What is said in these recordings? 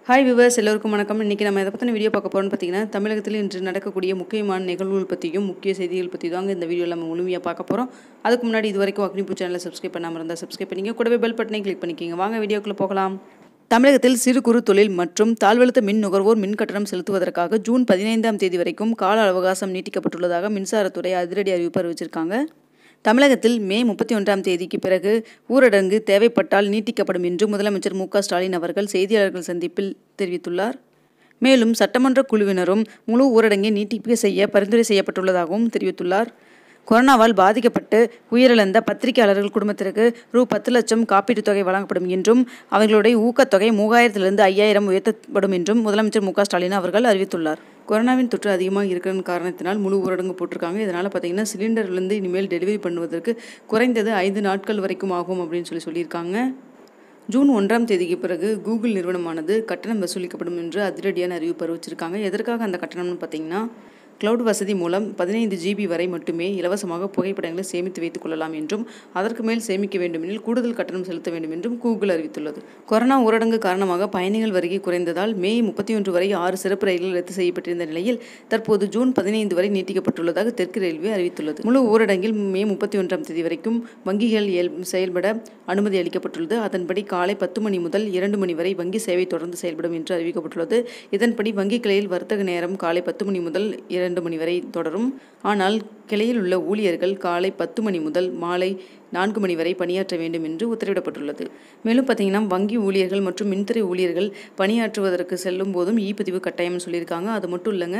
hi viewers எல்லோருக்கும் வணக்கம் இன்றைக்கி நம்ம எதை பற்றின வீடியோ பார்க்க போகிறோம்னு பார்த்தீங்கன்னா தமிழகத்தில் இன்று நடக்கக்கூடிய முக்கியமான நிகழ்வுகள் பற்றியும் முக்கிய செய்திகள் பற்றி தாங்க இந்த வீடியோவில் நம்ம முழுமையாக பார்க்க போகிறோம் அதுக்கு முன்னாடி இது வரைக்கும் அக்னிபூ சேனலை சப்ஸ்கிரைப் பண்ணாமல் இருந்தால் சப்ஸ்கிரைப் பண்ணிங்க கூடவே பெல் பட்டனை கிளிக் பண்ணிக்கிங்க வாங்க வீடியோக்குள்ளே போகலாம் தமிழகத்தில் சிறு குறு தொழில் மற்றும் தாழ்வழுத்த மின் நுகர்வோர் மின் கட்டணம் செலுத்துவதற்காக ஜூன் பதினைந்தாம் தேதி வரைக்கும் கால அவகாசம் நீட்டிக்கப்பட்டுள்ளதாக மின்சாரத்துறை அதிரடி அறிவிப்பு அறிவிச்சிருக்காங்க தமிழகத்தில் மே முப்பத்தி ஒன்றாம் தேதிக்கு பிறகு ஊரடங்கு தேவைப்பட்டால் நீட்டிக்கப்படும் என்று முதலமைச்சர் மு க ஸ்டாலின் அவர்கள் செய்தியாளர்கள் சந்திப்பில் தெரிவித்துள்ளார் மேலும் சட்டமன்ற குழுவினரும் முழு ஊரடங்கை நீட்டிப்பு செய்ய பரிந்துரை செய்யப்பட்டுள்ளதாகவும் தெரிவித்துள்ளார் கொரோனாவால் பாதிக்கப்பட்டு உயிரிழந்த பத்திரிகையாளர்கள் குடும்பத்திற்கு ரூ பத்து லட்சம் காப்பீட்டுத் தொகை வழங்கப்படும் என்றும் அவர்களுடைய ஊக்கத்தொகை மூவாயிரத்திலிருந்து ஐயாயிரம் உயர்த்தப்படும் என்றும் முதலமைச்சர் மு க ஸ்டாலின் அவர்கள் அறிவித்துள்ளார் கொரோனாவின் தொற்று அதிகமாக இருக்கிற காரணத்தினால் முழு ஊரடங்கு போட்டிருக்காங்க இதனால் பார்த்தீங்கன்னா சிலிண்டர்லேருந்து இனிமேல் டெலிவரி பண்ணுவதற்கு குறைந்தது ஐந்து நாட்கள் வரைக்கும் ஆகும் அப்படின்னு சொல்லி சொல்லியிருக்காங்க ஜூன் ஒன்றாம் தேதிக்கு பிறகு கூகுள் நிறுவனமானது கட்டணம் வசூலிக்கப்படும் என்று அதிரடியான அறிவிப்பு அறிவிச்சிருக்காங்க எதற்காக அந்த கட்டணம்னு பார்த்தீங்கன்னா கிளவுட் வசதி மூலம் பதினைந்து ஜிபி வரை மட்டுமே இலவசமாக புகைப்படங்களை சேமித்து வைத்துக் கொள்ளலாம் என்றும் அதற்கு மேல் சேமிக்க வேண்டுமெனில் கூடுதல் கட்டணம் செலுத்த வேண்டும் என்றும் கூகுள் அறிவித்துள்ளது கொரோனா ஊரடங்கு காரணமாக பயணிகள் வருகை குறைந்ததால் மே முப்பத்தி ஒன்று வரை ஆறு சிறப்பு ரயில்கள் ரத்து செய்யப்பட்டிருந்த நிலையில் தற்போது ஜூன் பதினைந்து வரை நீட்டிக்கப்பட்டுள்ளதாக தெற்கு ரயில்வே அறிவித்துள்ளது முழு ஊரடங்கில் மே முப்பத்தி ஒன்றாம் தேதி வரைக்கும் வங்கிகள் செயல்பட அனுமதி அளிக்கப்பட்டுள்ளது அதன்படி காலை பத்து மணி முதல் இரண்டு மணி வரை வங்கி சேவை தொடர்ந்து செயல்படும் என்று அறிவிக்கப்பட்டுள்ளது இதன்படி வங்கி கிளையில் வர்த்தக நேரம் காலை பத்து மணி முதல் இரண்டு மணி வரை தொடரும் ஆனால் கிளையில் உள்ள ஊழியர்கள் காலை பத்து மணி முதல் மாலை நான்கு மணி வரை பணியாற்ற வேண்டும் என்று உத்தரவிடப்பட்டுள்ளது மேலும் பார்த்தீங்கன்னா வங்கி ஊழியர்கள் மற்றும் மின்துறை ஊழியர்கள் பணியாற்றுவதற்கு செல்லும் போதும் இ பதிவு கட்டாயம்னு சொல்லியிருக்காங்க அது மட்டும் இல்லைங்க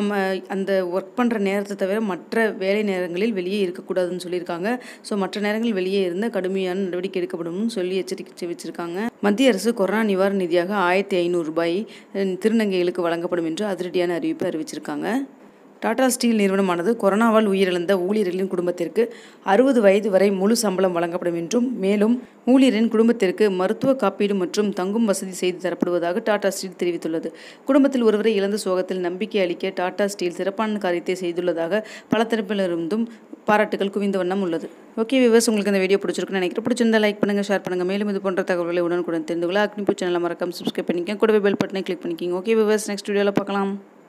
அந்த ஒர்க் பண்ணுற நேரத்தை தவிர மற்ற வேலை நேரங்களில் வெளியே இருக்கக்கூடாதுன்னு சொல்லியிருக்காங்க ஸோ மற்ற நேரங்கள் வெளியே இருந்த கடுமையான நடவடிக்கை எடுக்கப்படும் சொல்லி எச்சரிக்கை வச்சிருக்காங்க மத்திய அரசு கொரோனா நிவாரண நிதியாக ஆயிரத்தி ஐநூறு ரூபாய் திருநங்கைகளுக்கு வழங்கப்படும் என்று அதிரடியான அறிவிப்பு அறிவிச்சிருக்காங்க டாடா ஸ்டீல் நிறுவனமானது கொரோனாவால் உயிரிழந்த ஊழியர்களின் குடும்பத்திற்கு அறுபது வயது வரை முழு சம்பளம் வழங்கப்படும் என்றும் மேலும் ஊழியரின் குடும்பத்திற்கு மருத்துவ காப்பீடு மற்றும் தங்கும் வசதி செய்து தரப்படுவதாக டாடா ஸ்டீல் தெரிவித்துள்ளது குடும்பத்தில் ஒருவரை இழந்த சோகத்தில் நம்பிக்கை அளிக்க டாடா ஸ்டீல் சிறப்பான காரியத்தை செய்துள்ளதாக பல தரப்பிலிருந்தும் பாராட்டுகள் குவிந்த வண்ணம் உள்ளது ஓகே விவர்ஸ் உங்களுக்கு இந்த வீடியோ பிடிச்சிருக்குன்னு நினைக்கிறேன் பிடிச்சிருந்தா லைக் பண்ணுங்கள் ஷேர் பண்ணுங்கள் மேலும் இது போன்ற தகவல்களை உடனுக்குடன் தெரிந்து கொள்ள அக்னிபூ சேனலை மறக்காம சப்ஸ்கிரைப் பண்ணிக்கங்க கூடவே பெல் பட்டனை கிளிக் பண்ணிக்கிங்க ஓகே விவர்ஸ் நெக்ஸ்ட் வீடியோவில் பார்க்கலாம்